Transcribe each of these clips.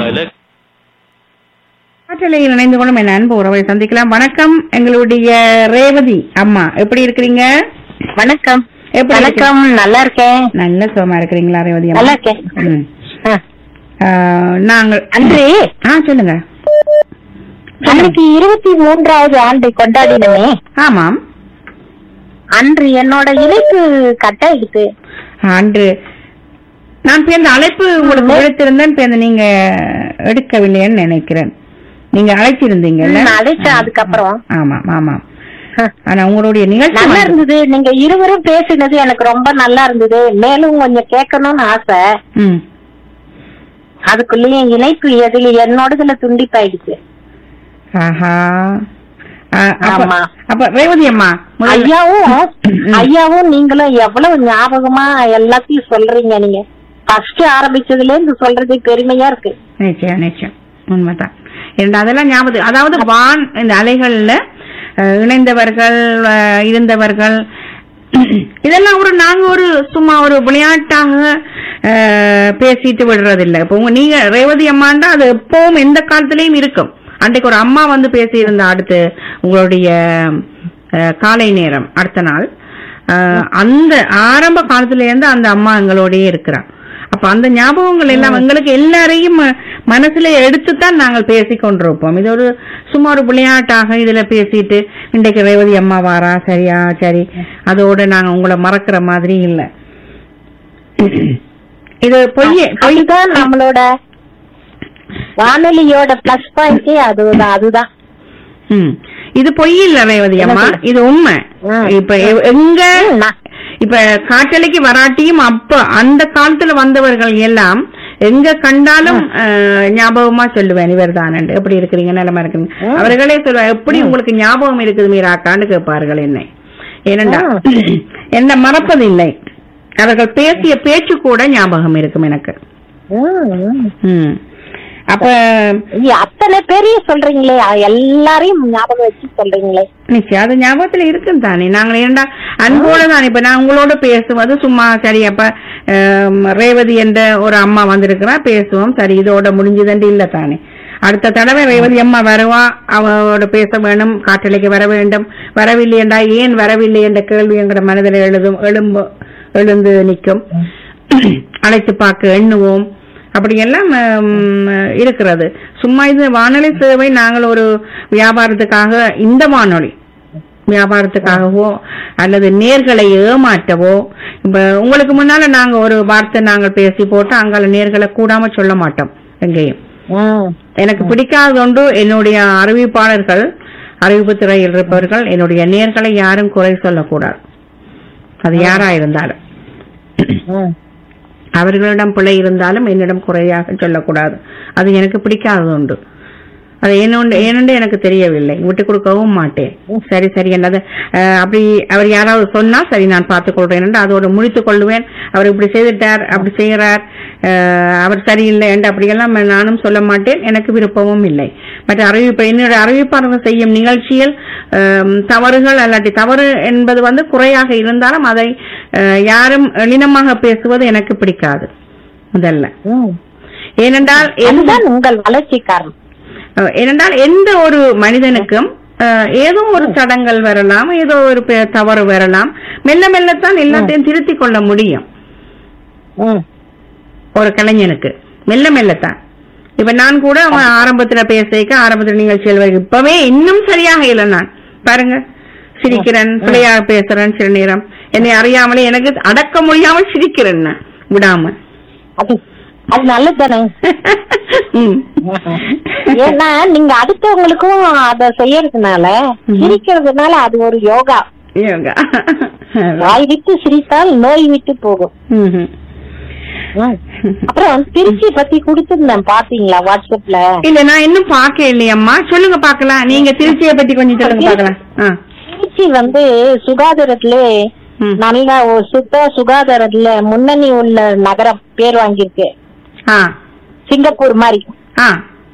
பல ஆற்றலையில் இணைந்து கொள்ளும் என் அன்பு உறவை சந்திக்கலாம் வணக்கம் எங்களுடைய ரேவதி அம்மா எப்படி இருக்கிறீங்க வணக்கம் எப்படி வணக்கம் நல்லா இருக்கேன் நல்ல சுகமா இருக்கிறீங்களா ரேவதி நல்லா அம்மா இருக்கேன் ம். ஆ. ஆ, நாங்கள் அன்று ஆ சொல்லுங்க அன்னைக்கு இருபத்தி மூன்றாவது ஆண்டு கொண்டாடினமே ஆமாம் அன்று என்னோட இணைப்பு கட் ஆயிடுச்சு அன்று நான் இப்ப இந்த அழைப்பு உங்களுக்கு விடுத்திருந்தேன் இப்ப இந்த நீங்க எடுக்கவில்லைன்னு நினைக்கிறேன் நீங்க அழைச்சிருந்தீங்கல்ல நான் அழைச்சேன் அதுக்கப்புறம் ஆமாம் ஆமாம் ஆ. ஆனா உங்களுடைய நிகழ்ச்சி நல்லா வந்து- இருந்தது நீங்க இருவரும் பேசினது எனக்கு ரொம்ப நல்லா இருந்தது மேலும் கொஞ்சம் கேட்கணும்னு ஆசை ம் அதுக்குள்ளேயும் இணைப்பு எதுல என்னோடதுல துண்டிப்பாயிடுச்சு ஆஹா ஆ, அப்ப- ஆமா. அப்ப ரேவதி அம்மா முதல்ல- ஐயாவும் ம். ஐயாவும் நீங்களும் எவ்வளவு ஞாபகமா எல்லாத்தையும் சொல்றீங்க நீங்க ஃபர்ஸ்ட் ஆரம்பிச்சதுல இருந்து சொல்றது பெருமையா இருக்கு நிச்சயம் நிச்சயம் உண்மைதான் இரண்டு அதெல்லாம் ஞாபகம் அதாவது வான் இந்த அலைகள்ல அஹ், இணைந்தவர்கள் அஹ், இருந்தவர்கள் இதெல்லாம் ஒரு நாங்க ஒரு சும்மா ஒரு விளையாட்டாக அஹ், பேசிட்டு விடுறதில்லை இப்போ உங்க நீங்க ரேவதி அம்மாண்டா அது எப்பவும் எந்த காலத்திலயும் இருக்கும் அன்றைக்கு ஒரு அம்மா வந்து பேசியிருந்தா அடுத்து உங்களுடைய அஹ், காலை நேரம் அடுத்த நாள் அஹ், அந்த ஆரம்ப காலத்துல இருந்து அந்த அம்மா எங்களோடயே இருக்கிறா அப்ப அந்த ஞாபகங்கள் எல்லாம் எங்களுக்கு எல்லாரையும் ம- மனசுல எடுத்துத்தான் நாங்கள் பேசிக் கொண்டிருப்போம் இது ஒரு சும்மா ஒரு விளையாட்டாக இதுல பேசிட்டு இன்றைக்கு ரேவதி அம்மா வாரா சரியா சரி அதோட நாங்க உங்களை மறக்கிற மாதிரி இல்ல இது பொய்ய பொய் அதுதான் நம்மளோட வானொலியோட பிளஸ் பாயிண்டே அதுதான் அதுதான் ம். இது பொய் இல்ல ரேவதி அம்மா இது உண்மை ம். இப்ப எ- எங்க ம், நான்- இப்ப காற்றலைக்கு வராட்டியும் அப்ப அந்த காலத்துல வந்தவர்கள் எல்லாம் எங்க கண்டாலும் அஹ், ஞாபகமா சொல்லுவேன் இவர் தான் எப்படி இருக்கிறீங்க நிலமா இருக்கிறீங்க ம். அவர்களே சொல்லுவாங்க எப்படி உங்களுக்கு ஞாபகம் இருக்குது மீராக்கான்னு கேட்பார்கள் என்னை ஏனென்றா என்ன மறப்பதில்லை அவர்கள் பேசிய பேச்சு கூட ஞாபகம் இருக்கும் எனக்கு ம், ம். ம். அப்ப நீ அத்தனை பேரையும் சொல்றீங்களே எல்லாரையும் ஞாபகம் வச்சு சொல்றீங்களே நிச்சயம் அது ஞாபகத்துல இருக்கும் தானே நாங்கள் ஏண்டா அன்போட தான் இப்ப நான் உங்களோட பேசுவது சும்மா சரி அப்ப ஆம், ரேவதி என்ற ஒரு அம்மா வந்திருக்கிறா பேசுவோம் சரி இதோட முடிஞ்சதுண்டு இல்ல தானே அடுத்த தடவை ரேவதி அம்மா வருவா அவளோட பேச வேணும் காற்றலைக்கு வர வேண்டும் வரவில்லை என்றா ஏன் வரவில்லை என்ற கேள்வி எங்கட மனதில் எழுதும் எழும்பு எழுந்து நிற்கும் அழைத்து பார்க்க எண்ணுவோம் அப்படியெல்லாம் ஹம், இருக்கிறது சும்மா இது வானொலி சேவை நாங்கள் ஒரு வியாபாரத்துக்காக இந்த வானொலி வியாபாரத்துக்காகவோ அல்லது நேர்களை ஏமாற்றவோ இப்ப உங்களுக்கு முன்னால நாங்க ஒரு வார்த்தை நாங்கள் பேசி போட்டு அங்கால நேர்களை கூடாம சொல்ல மாட்டோம் எங்கேயும் ம். எனக்கு பிடிக்காத ஒன்று என்னுடைய அறிவிப்பாளர்கள் அறிவிப்பு துறையில் இருப்பவர்கள் என்னுடைய நேர்களை யாரும் குறை சொல்லக்கூடாது அது யாரா இருந்தாலும் ம். அவர்களிடம் பிழை இருந்தாலும் என்னிடம் குறையாக சொல்லக்கூடாது அது எனக்கு பிடிக்காதது உண்டு அது ஏனொன்று ஏனென்று எனக்கு தெரியவில்லை விட்டு கொடுக்கவும் மாட்டேன் சரி சரி என்னது அஹ், அப்படி அவர் யாராவது சொன்னா சரி நான் பார்த்துக் கொள்றேன் என்று அதோடு முடித்துக் கொள்வேன் அவர் இப்படி செய்துட்டார் அப்படி செய்கிறார் அஹ், அவர் சரியில்லை என்று அப்படியெல்லாம் நானும் சொல்ல மாட்டேன் எனக்கு விருப்பமும் இல்லை மற்ற அறிவிப்பு என்னுடைய அறிவிப்பாளர்கள் செய்யும் நிகழ்ச்சியில் அஹ், தவறுகள் அல்லாட்டி தவறு என்பது வந்து குறையாக இருந்தாலும் அதை அஹ், யாரும் எளினமாக பேசுவது எனக்கு பிடிக்காது முதல்ல ம். ஏனென்றால் எந்த அதுதான் உங்கள் வளர்ச்சி காரணம் அஹ் ஏனென்றால் எந்த ஒரு மனிதனுக்கும் அஹ், ஏதோ ஒரு தடங்கள் வரலாம் ஏதோ ஒரு பெ- தவறு வரலாம் மெல்ல மெல்லத்தான் எல்லாத்தையும் திருத்திக் கொள்ள முடியும் ம். ஒரு கலைஞனுக்கு மெல்ல மெல்லத்தான் இப்ப நான் கூட அவன் ஆரம்பத்துல பேசிக்க ஆரம்பத்துல நிகழ்ச்சிகள் வரை இப்பவே இன்னும் சரியாக இல்லை நான் பாருங்க சிரிக்கிறேன் பிள்ளையா பேசுறேன் சில நேரம் என்னை அறியாமலே எனக்கு அடக்க முடியாமல் சிரிக்கிறேன் நான் விடாம அது அது நல்லது தானே ம். ஏன்னா நீங்க அடுத்தவங்களுக்கும் அத செய்யறதுனால சிரிக்கிறதுனால அது ஒரு யோகா யோகா. வாய் விட்டு சிரித்தால் நோய் விட்டு போகும் ம்ஹும். ம். அப்புறம் திருச்சி பத்தி கொடுத்திருந்தேன் பாத்தீங்களா வாட்ஸ்அப்ல இல்ல நான் இன்னும் பார்க்க இல்லையம்மா சொல்லுங்க பார்க்கலாம் நீங்க திருச்சியை பத்தி கொஞ்சம் சொல்லுங்க பார்க்கலாம் ஆ. திருச்சி வந்து சுகாதாரத்துல ம். நல்ல ஒரு சுத்த சுகாதாரத்துல முன்னணி உள்ள நகரம் பேர் வாங்கியிருக்கு ஆ சிங்கப்பூர் மாதிரி ஆ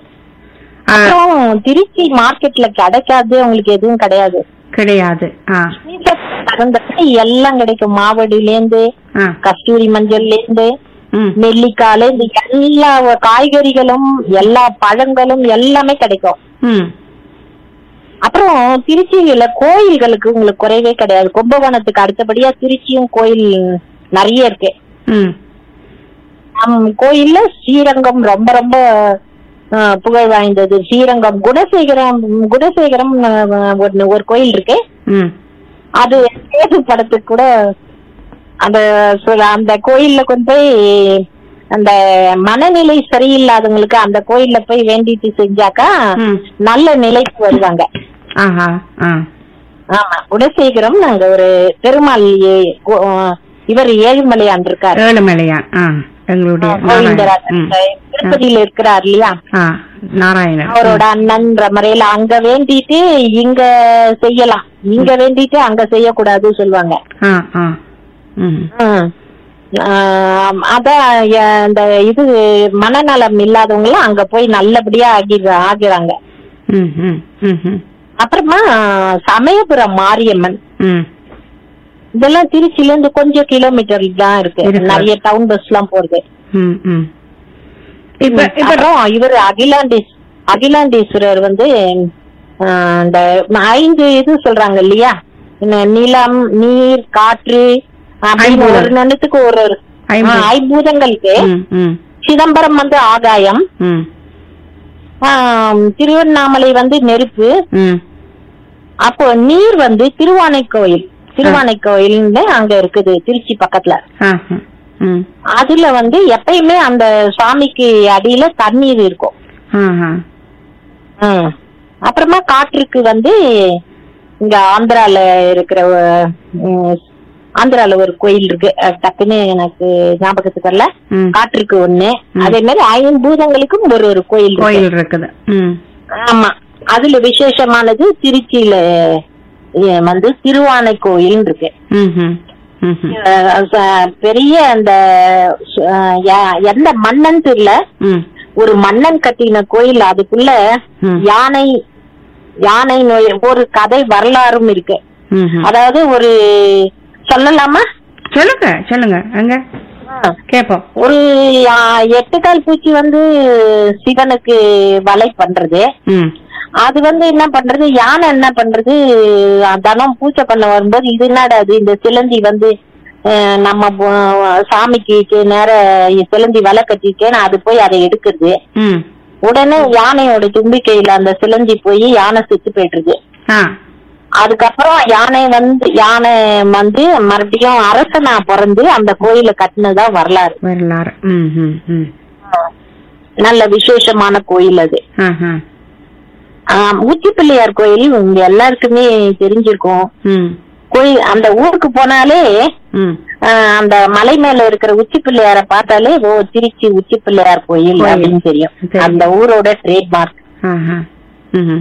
ஆ, அப்புறம் திருச்சி மார்க்கெட்ல கிடைக்காது உங்களுக்கு எதுவும் கிடையாது கிடையாது ஆ தகுந்தபடி எல்லாம் கிடைக்கும் மாவடியில இருந்து ஆ கஸ்தூரி மஞ்சள்ல இருந்து ம் நெல்லிக்காய் இந்த எல்லா காய்கறிகளும் எல்லா பழங்களும் எல்லாமே கிடைக்கும் ம் அப்புறம் திருச்சியில கோயில்களுக்கு உங்களுக்கு குறைவே கிடையாது கும்பகோணத்துக்கு அடுத்தபடியா திருச்சியும் கோயில் நிறைய இருக்கு ம் நம் கோயில்ல ஸ்ரீரங்கம் ரொம்ப ரொம்ப அஹ், புகழ் வாய்ந்தது ஸ்ரீரங்கம் குணசேகரம் குணசேகரம் அஹ், ஒண்ணு ஒரு கோயில் இருக்கு ம் அது சேது படத்துக்கு கூட அந்த சொல்ல- அந்த கோயில்ல கொண்டு போய் அந்த மனநிலை சரியில்லாதவங்களுக்கு அந்த கோயில்ல போய் வேண்டிட்டு செஞ்சாக்கா ம். நல்ல நிலைக்கு வருவாங்க ஆஹா ஆ ஆமா குணசேகரம் நாங்க ஒரு பெருமாள் ஏ- கோ- இவர் ஏழுமலையான் இருக்காரு ஏழுமலையான் ஆ எங்களுடைய கோவிந்தராஜன் ம். திருப்பதியில இருக்கிறார் இல்லையா ஆ நாராயணன் அவரோட அண்ணன்ற முறையில அங்க வேண்டிட்டு இங்க செய்யலாம் இங்க வேண்டிட்டு அங்க செய்யக்கூடாது சொல்லுவாங்க ஆ ஆ ம் ம். ஆஹ் அதான் எ- இந்த இது மனநலம் இல்லாதவங்க எல்லாம் அங்க போய் நல்லபடியா ஆகி ஆகிறாங்க ம் ம் ம் ம் அப்புறமா சமயபுரம் மாரியம்மன் ம் இதெல்லாம் திருச்சில இருந்து கொஞ்சம் கிலோமீட்டர் தான் இருக்கு இருக்கு. நிறைய டவுன் பஸ் எல்லாம் போறது ம் ம் இப்ப இப்ப அப்புறம் இவர் அகிலாண்டீஸ் அகிலாண்டீஸ்வரர் வந்து ஆஹ், இந்த ஐந்து இது சொல்றாங்க இல்லையா இந்த நிலம் நீர் காற்று அப்படின்னு ஐம்பூதம். ஒரு நிலத்துக்கு ஒரு ஒரு ஐம்பூதம். ஆஹ், ஐம்பூதங்களுக்கு ம் ம் சிதம்பரம் வந்து ஆகாயம் ம் ஆஹ், திருவண்ணாமலை வந்து நெருப்பு ம் அப்போ நீர் வந்து திருவானைக்கோயில் திருவானைக்கோயில்னு அங்க இருக்குது திருச்சி பக்கத்துல ஆ ம் அதுல வந்து எப்பயுமே அந்த சுவாமிக்கு அடியில தண்ணீர் இருக்கும் ஆஹா ம். அப்புறமா காற்றுக்கு வந்து இங்க ஆந்திரால இருக்கிற ம், ஆந்திரால ஒரு கோயில் இருக்கு அது டக்குன்னு எனக்கு ஞாபகத்துக்கு வரல ம் காற்றுக்கு ஒண்ணு அதே மாதிரி ஐம்பூதங்களுக்கும் ஒரு ஒரு கோயில் இருக்கு கோயில் இருக்குது ம் ஆமா அதுல விசேஷமானது திருச்சியில எ, வந்து திருவானை கோயில் இருக்கு ம் ம் ம் ம் அஹ் ச- பெரிய அந்த அஹ், யா- எந்த மன்னன் தெரியல ம் ஒரு மன்னன் கட்டின கோயில் அதுக்குள்ள ம். யானை யானை நோய் ஒரு கதை வரலாறும் இருக்கு ம் ம். அதாவது ஒரு சொல்லலாமா சொல்லுங்க சொல்லுங்க அங்க கேப்போம் ஒரு ஆ, எட்டு கால் பூச்சி வந்து சிவனுக்கு வலை பண்றது ம் அது வந்து என்ன பண்றது யானை என்ன பண்றது அஹ், தினம் பூஜை பண்ண வரும்போது இது என்னடா அது இந்த சிலந்தி வந்து அஹ், நம்ம பு- சாமிக்கு கே- நேர சிலந்தி வலை கட்டிருக்கேன் அது போய் அதை எடுக்குது ம் உடனே யானையோட தும்பிக்கையில அந்த சிலந்தி போய் யானை செத்து போயிட்டுருது ஆ அதுக்கப்புறம் யானை வந்து யானை வந்து மறுபடியும் அரசனா பிறந்து அந்த கோயிலை கட்டினதா வரலாறு வரலாறு ம் ம் ம் நல்ல விசேஷமான கோயில் அது ஆஹா ஆஹ் உச்சி பிள்ளையார் கோயில் உங்க எல்லாருக்குமே தெரிஞ்சிருக்கும் ம் கோயில் அந்த ஊருக்கு போனாலே ம் ஆஹ் அந்த மலை மேல இருக்கிற உச்சி பிள்ளையார பார்த்தாலே ஓ திருச்சி உச்சி பிள்ளையார் கோயில் கோயில். அப்படின்னு தெரியும் தெரியும். அந்த ஊரோட ட்ரேட்மார்க் ஆஹா ம்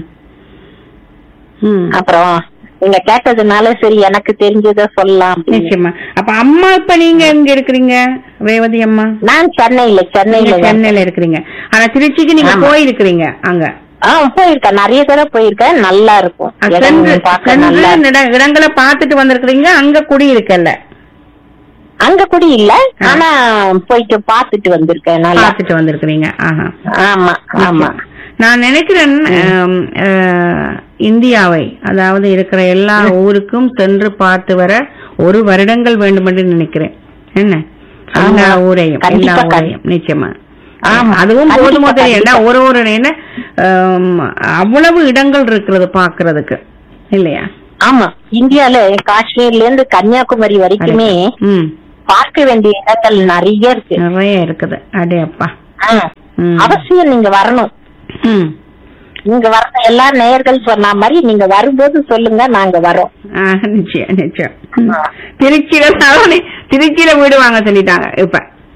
ம் அப்புறம் நீங்க கேட்டதுனால சரி எனக்கு தெரிஞ்சத சொல்லலாம் அப்படின்னு. நிச்சயமா அப்ப அம்மா இப்ப நீங்க எங்க இருக்கிறீங்க ரேவதி அம்மா நான் சென்னையில சென்னையில நீங்க தான். சென்னையில இருக்கிறீங்க ஆனா திருச்சிக்கு நீங்க ஆமா. போயிருக்கிறீங்க அங்க ஆ போயிருக்கேன் நிறைய தடவை போயிருக்கேன் நல்லா இருக்கும் அஹ் இடம் சென்று பார்க்க சென்று நல்லா இட- இடங்களை பார்த்துட்டு வந்திருக்கிறீங்க அங்க குடி இருக்கல்ல அங்க கூட இல்ல ஆனா போயிட்டு பாத்துட்டு வந்திருக்கேன் நல்லா பார்த்துட்டு வந்திருக்கிறீங்க ஆஹா ஆமா ஆமா நான் நினைக்கிறேன் ஆம், அஹ், இந்தியாவை அதாவது இருக்கிற எல்லா ஊருக்கும் சென்று பார்த்து வர ஒரு வருடங்கள் வேண்டும் என்று நினைக்கிறேன் என்ன எல்லா ஆமா. ஊரையும் எல்லா கண்டிப்பா, ஊரையும் நிச்சயமா ஆமா. அதுவும் கண்டிப்பா, போதுமோ தெரியும் ஏன்னா கண்டிப்பா. ஒரு ஒரு என்ன ஆம், அவ்வளவு இடங்கள் இருக்கிறது பாக்குறதுக்கு இல்லையா ஆமா இந்தியால காஷ்மீர்ல இருந்து கன்னியாகுமரி வரைக்குமே ம் பார்க்க வேண்டிய இடங்கள் நிறைய இருக்கு நிறைய இருக்குது அடே அப்பா ஆ. ம். அவசியம் நீங்க வரணும் ம் நீங்க வர எல்லா நேயர்கள் சொன்ன மாதிரி நீங்க வரும்போது சொல்லுங்க நாங்க வரோம் ஆ, நிச்சயம் நிச்சயம் திருச்சியில சரவணி திருச்சியில வீடு வாங்க சொல்லிட்டாங்க இப்ப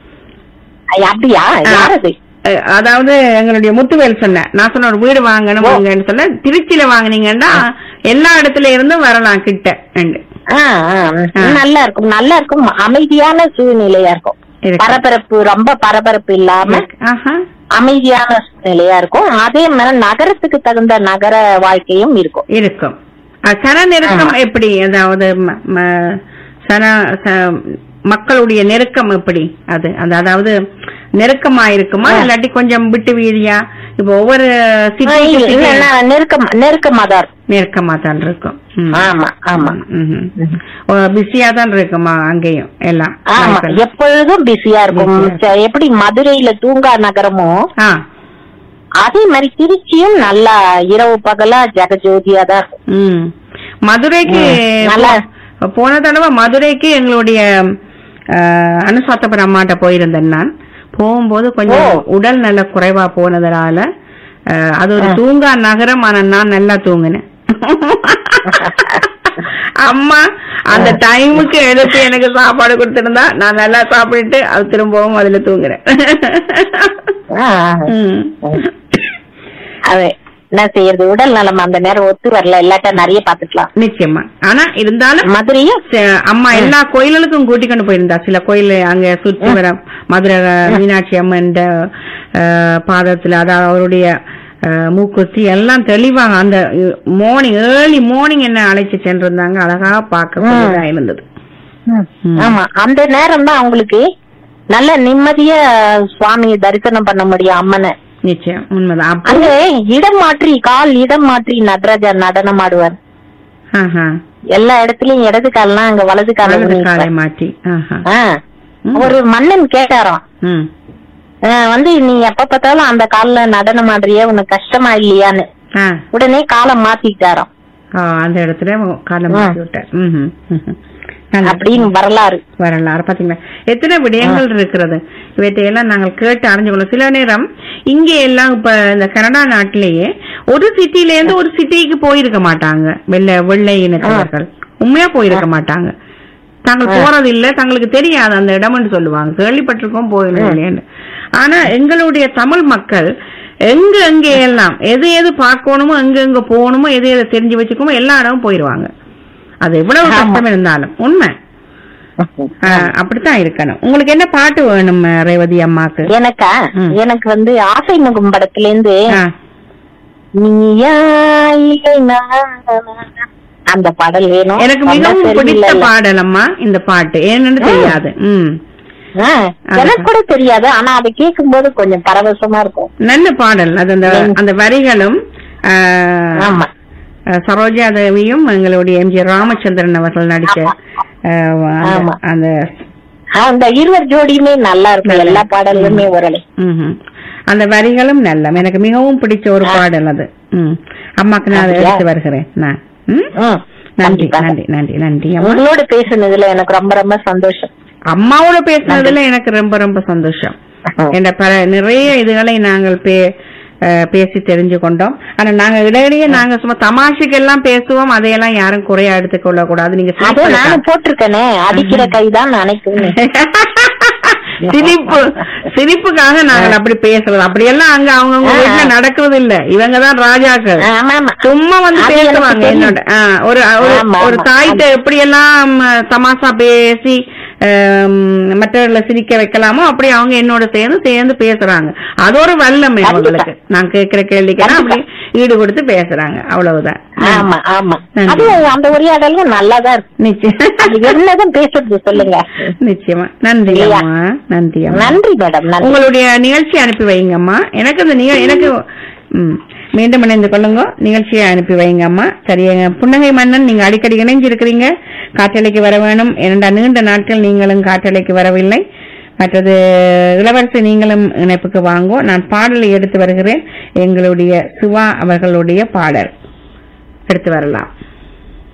ஐ, அப்படியா யாரது அஹ், அதாவது எங்களுடைய முத்துவேல் சொன்னேன் நான் சொன்ன ஒரு வீடு வாங்கணும் வாங்கன்னு சொன்ன திருச்சியில வாங்குனீங்கன்னா எல்லா இடத்துல இருந்தும் வரலாம் கிட்ட ரெண்டு ஆ, ஆ, நல்லா இருக்கும் நல்லா இருக்கும் அமைதியான சூழ்நிலையா இருக்கும் இருக்கு. பரபரப்பு ரொம்ப பரபரப்பு இல்லாம ஆஹா அமைதியான சூழ்நிலையா இருக்கும் அதே மாதிரி நகரத்துக்கு தகுந்த நகர வாழ்க்கையும் இருக்கும் இருக்கும் அஹ், சன நெருக்கம் எப்படி அதாவது ம- ம- சன ச- மக்களுடைய நெருக்கம் எப்படி அது அது அதாவது நெருக்கமா இருக்குமா இல்லாட்டி கொஞ்சம் விட்டு வீதியா இப்ப ஒவ்வொரு சிட்டி இல்ல நெருக்கம் நெருக்கமா தான் இருக்கும். நெருக்கமா தான் இருக்கும் ம். ஆமா ஆமா ம்ஹும். ஓ, பிஸியா தான் இருக்குமா அங்கேயும் எல்லாம் ஆமா மக்கள். எப்பொழுதும் பிஸியா இருக்கும் ச- எப்படி மதுரையில தூங்கா நகரமோ ஆ அதே மாதிரி திருச்சியும் நல்லா இரவு பகலா ஜெகஜோதியா தான் இருக்கும் ம் மதுரைக்கு ம், நல்லா. போ- போன தடவை மதுரைக்கு எங்களுடைய அஹ், அனுசாத்தபுரம் அம்மாட்ட போயிருந்தேன் நான் போகும்போது கொஞ்சம் ஓ. உடல் நல்ல குறைவா போனதுனால அஹ், அது ஒரு தூங்கா நகரம் ஆனா நான் நல்லா தூங்கினேன் அம்மா அந்த டைமுக்கு எடுத்து எனக்கு சாப்பாடு கொடுத்திருந்தா நான் நல்லா சாப்பிட்டுட்டு அது திரும்பவும் அதுல தூங்குறேன் ஆ, ம். அது என்ன செய்யறது உடல் நலம் அந்த நேரம் ஒத்து வரல இல்லாட்டா நிறைய பாத்துக்கலாம் நிச்சயமா ஆனா இருந்தாலும் மதுரையும் ச- அம்மா எல்லா கோயில்களுக்கும் கூட்டி கொண்டு போயிருந்தா சில கோயில் அங்க சுற்றி வர மதுரை மீனாட்சி அம்மன் பாதத்துல அதாவது அவருடைய அஹ், மூக்குத்தி எல்லாம் தெளிவாக அந்த மார்னிங் ஏர்லி மார்னிங் என்ன அழைச்சு சென்றிருந்தாங்க அழகா பார்க்க இருந்தது ம். ஆமா அந்த நேரம் தான் அவங்களுக்கு நல்ல நிம்மதியா சுவாமியை தரிசனம் பண்ண முடியும் அம்மனை நிச்சயம் உண்மைதான் அப்போ அங்க இடம் மாற்றி கால் இடம் மாற்றி நடராஜா நடனம் ஆடுவார் ஆஹா. எல்லா இடத்துலயும் இடது கால்லாம் அங்க வலது காலம் வலது காலை மாற்றி ஆஹா. ம். ஒரு மன்னன் கேட்டாராம் ம். ஆஹ் வந்து நீ எப்ப பார்த்தாலும் அந்த கால்ல நடனம் ஆடுறிய உனக்கு கஷ்டமா இல்லையான்னு ஆ. உடனே காலம் மாத்திட்டாராம் ஆ, அந்த இடத்துல காலை மாற்றி விட்டார் ம்ஹும். ம்ஹும். நல்லது. அப்படின்னு வரலாறு வரலாறு பாத்தீங்களா எத்தனை விடயங்கள் இருக்கிறது இவற்றையெல்லாம் நாங்கள் கேட்டு அறிஞ்சுக்கணும் சில நேரம் இங்க எல்லாம் இப்ப இந்த கனடா நாட்டிலேயே ஒரு சிட்டில இருந்து ஒரு சிட்டிக்கு போயிருக்க மாட்டாங்க வெள்ளை வெள்ளை இனத்தவர்கள் உண்மையா போயிருக்க மாட்டாங்க தாங்கள் போறது இல்ல தங்களுக்கு தெரியாது அந்த இடம்னு சொல்லுவாங்க கேள்விப்பட்டிருக்கோம் போயிடும் இல்லைன்னு ஆனா எங்களுடைய தமிழ் மக்கள் எங்க எங்க எல்லாம் எது எது பார்க்கணுமோ எங்க எங்க போகணுமோ எது எதை தெரிஞ்சு வச்சுக்கணுமோ எல்லா இடமும் போயிருவாங்க அது எவ்வளவு கஷ்டம் இருந்தாலும் உண்மை ஆ, அப்படித்தான் இருக்கணும் உங்களுக்கு என்ன பாட்டு வேணும் அஹ், ரேவதி அம்மாக்கு எனக்கா ம். எனக்கு வந்து ஆசை முகம் படத்துல இருந்து ஆ, நீயா இல்லை நானா? அந்த பாடல் வேணும் எனக்கு சொன்னா மிகவும் பிடித்த சரியில்லைல்ல. பாடல் அம்மா இந்த பாட்டு ஏன்னு தெரியாது ம் ஆ, எனக்கு கூட தெரியாது ஆனா அதை கேட்கும் போது கொஞ்சம் பரவசமா இருக்கும் நல்ல பாடல் அது அந்த அந்த வரிகளும் ஆ, ஆமா அஹ், சரோஜா தேவியும் எங்களுடைய எம்ஜி ராமச்சந்திரன் அவர்கள் நடிச்ச அஹ், அந்த- ஆமா. அந்த அந்த இருவர் ஜோடியுமே நல்லா இருக்கும் எல்லா பாடல்களுமே ஓரளவு ம்ஹும். அந்த வரிகளும் நல்ல எனக்கு மிகவும் பிடிச்ச ஒரு பாடல் அது ம் அம்மாக்கு நான் அதை அப்படியா? எடுத்து வருகிறேன் நான் ம்? ம், நன்றி கண்டிப்பா. நன்றி நன்றி நன்றி அம்மா உங்களோட பேசுனதுல எனக்கு ரொம்ப ரொம்ப சந்தோஷம் அம்மாவோட பேசுனதுல எனக்கு ரொம்ப ரொம்ப சந்தோஷம் என்ற பல நிறைய இதுகளை நாங்கள் பே அஹ், பேசி தெரிஞ்சு கொண்டோம் ஆனா நாங்க இடையிடையே நாங்க சும்மா தமாஷுக்கு எல்லாம் பேசுவோம் அதையெல்லாம் யாரும் குறையா எடுத்துக்கொள்ள கூடாது நீங்க அதே சிரிப்பு நானும் போட்டிருக்கேனே அடிக்கிற கைதான் நினைக்கிறேன் சிரிப்பு சிரிப்புக்காக நாங்கள் அப்படி பேசுறது அப்படியெல்லாம் அங்க அவங்கவுங்க வீட்டுல நடக்கிறது இல்ல இவங்க தான் ராஜாக்கள் ஆமா ஆமா சும்மா வந்து அது எனக்கு பேசுவாங்க தெரியும். என்னோட ஆ, ஒரு ஒரு ஆமா, ஒரு ஆமா, தாய்கிட்ட எப்படி எல்லாம் தமாசா பேசி ஆம், மற்றவர்களை சிரிக்க வைக்கலாமோ அப்படி அவங்க என்னோட சேர்ந்து சேர்ந்து பேசுறாங்க அது ஒரு வல்லமை கண்டிப்பா. அவங்களுக்கு நான் கேட்கிற கேள்விக்கெல்லாம் அப்படி ஈடு கொடுத்து பேசுறாங்க அவ்வளவுதான் ஆமா ஆமா நன்றி. அது அந்த உரையாடலும் நல்லாதான் இருக்கு நிச்சயம் அது என்னதான் பேசுறது சொல்லுங்க நிச்சயமா நன்றி இல்லையா? அம்மா நன்றி அம்மா நன்றி மேடம் நன்றி உங்களுடைய நிகழ்ச்சி அனுப்பி வைங்கம்மா எனக்கு அந்த நிக- எனக்கு ம், மீண்டும் இணைந்து கொள்ளுங்க நிகழ்ச்சியை அனுப்பி வைங்க அம்மா சரிங்க புன்னகை மன்னன் நீங்க அடிக்கடி இணைஞ்சு இருக்கிறீங்க காற்றலைக்கு வர வேணும் இரண்டா நீண்ட நாட்கள் நீங்களும் காற்றலைக்கு வரவில்லை மற்றது இளவரசி நீங்களும் இணைப்புக்கு வாங்கோ நான் பாடலை எடுத்து வருகிறேன் எங்களுடைய சிவா அவர்களுடைய பாடல் எடுத்து வரலாம்